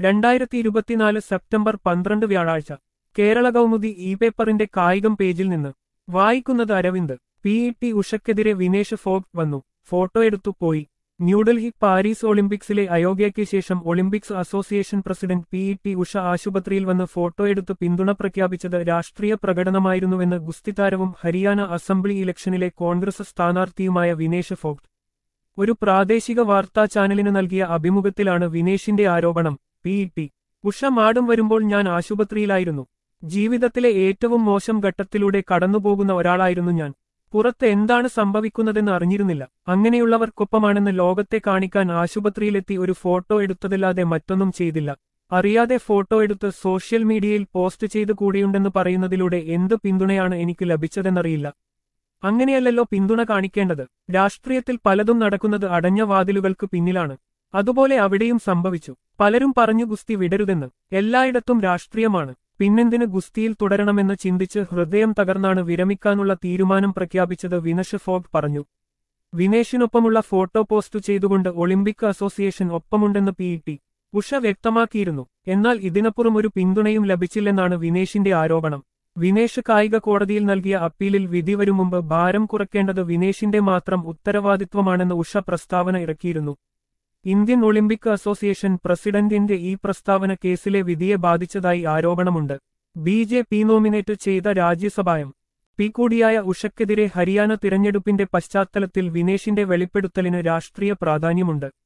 രണ്ടായിരത്തി ഇരുപത്തിനാല് സെപ്റ്റംബർ പന്ത്രണ്ട് വ്യാഴാഴ്ച കേരള കൗമുദി ഇ പേപ്പറിന്റെ കായികം പേജിൽ നിന്ന് വായിക്കുന്നത് അരവിന്ദ് പി ഇ ടി ഉഷയ്ക്കെതിരെ വിനേഷ് ഫോഗ് വന്നു ഫോട്ടോ എടുത്തു പോയി ന്യൂഡൽഹി പാരീസ് ഒളിമ്പിക്സിലെ അയോഗ്യയ്ക്ക് ശേഷം ഒളിമ്പിക്സ് അസോസിയേഷൻ പ്രസിഡന്റ് പി ഇ ടി ഉഷ ആശുപത്രിയിൽ വന്ന് ഫോട്ടോ എടുത്ത് പിന്തുണ പ്രഖ്യാപിച്ചത് രാഷ്ട്രീയ പ്രകടനമായിരുന്നുവെന്ന് ഗുസ്തി താരവും ഹരിയാന അസംബ്ലി ഇലക്ഷനിലെ കോൺഗ്രസ് സ്ഥാനാർത്ഥിയുമായ വിനേഷ് ഫോഗ് ഒരു പ്രാദേശിക വാർത്താ ചാനലിന് നൽകിയ അഭിമുഖത്തിലാണ് വിനേഷിന്റെ ആരോപണം പി ഇ ടി ഉഷ മാടും വരുമ്പോൾ ഞാൻ ആശുപത്രിയിലായിരുന്നു ജീവിതത്തിലെ ഏറ്റവും മോശം ഘട്ടത്തിലൂടെ കടന്നുപോകുന്ന ഒരാളായിരുന്നു ഞാൻ പുറത്ത് എന്താണ് സംഭവിക്കുന്നതെന്ന് അറിഞ്ഞിരുന്നില്ല അങ്ങനെയുള്ളവർക്കൊപ്പമാണെന്ന് ലോകത്തെ കാണിക്കാൻ ആശുപത്രിയിലെത്തി ഒരു ഫോട്ടോ എടുത്തതല്ലാതെ മറ്റൊന്നും ചെയ്തില്ല അറിയാതെ ഫോട്ടോ എടുത്ത് സോഷ്യൽ മീഡിയയിൽ പോസ്റ്റ് ചെയ്തു കൂടിയുണ്ടെന്ന് പറയുന്നതിലൂടെ എന്ത് പിന്തുണയാണ് എനിക്ക് ലഭിച്ചതെന്നറിയില്ല അങ്ങനെയല്ലല്ലോ പിന്തുണ കാണിക്കേണ്ടത് രാഷ്ട്രീയത്തിൽ പലതും നടക്കുന്നത് അടഞ്ഞ വാതിലുകൾക്ക് പിന്നിലാണ് അതുപോലെ അവിടെയും സംഭവിച്ചു പലരും പറഞ്ഞു ഗുസ്തി വിടരുതെന്ന് എല്ലായിടത്തും രാഷ്ട്രീയമാണ് പിന്നെന്തിന് ഗുസ്തിയിൽ തുടരണമെന്ന് ചിന്തിച്ച് ഹൃദയം തകർന്നാണ് വിരമിക്കാനുള്ള തീരുമാനം പ്രഖ്യാപിച്ചത് വിനഷ് ഫോഗ് പറഞ്ഞു വിനേഷിനൊപ്പമുള്ള ഫോട്ടോ പോസ്റ്റ് ചെയ്തുകൊണ്ട് ഒളിമ്പിക് അസോസിയേഷൻ ഒപ്പമുണ്ടെന്ന് പി ടി ഉഷ വ്യക്തമാക്കിയിരുന്നു എന്നാൽ ഇതിനപ്പുറം ഒരു പിന്തുണയും ലഭിച്ചില്ലെന്നാണ് വിനേഷിന്റെ ആരോപണം വിനേഷ് കായിക കോടതിയിൽ നൽകിയ അപ്പീലിൽ വിധി വരും മുമ്പ് ഭാരം കുറയ്ക്കേണ്ടത് വിനേഷിന്റെ മാത്രം ഉത്തരവാദിത്വമാണെന്ന് ഉഷ പ്രസ്താവന ഇറക്കിയിരുന്നു ഇന്ത്യൻ ഒളിമ്പിക് അസോസിയേഷൻ പ്രസിഡന്റിന്റെ ഈ പ്രസ്താവന കേസിലെ വിധിയെ ബാധിച്ചതായി ആരോപണമുണ്ട് ബി ജെ പി നോമിനേറ്റ് ചെയ്ത രാജ്യസഭായം പി കൂടിയായ ഉഷയ്ക്കെതിരെ ഹരിയാന തിരഞ്ഞെടുപ്പിന്റെ പശ്ചാത്തലത്തിൽ വിനേഷിന്റെ വെളിപ്പെടുത്തലിന് രാഷ്ട്രീയ പ്രാധാന്യമുണ്ട്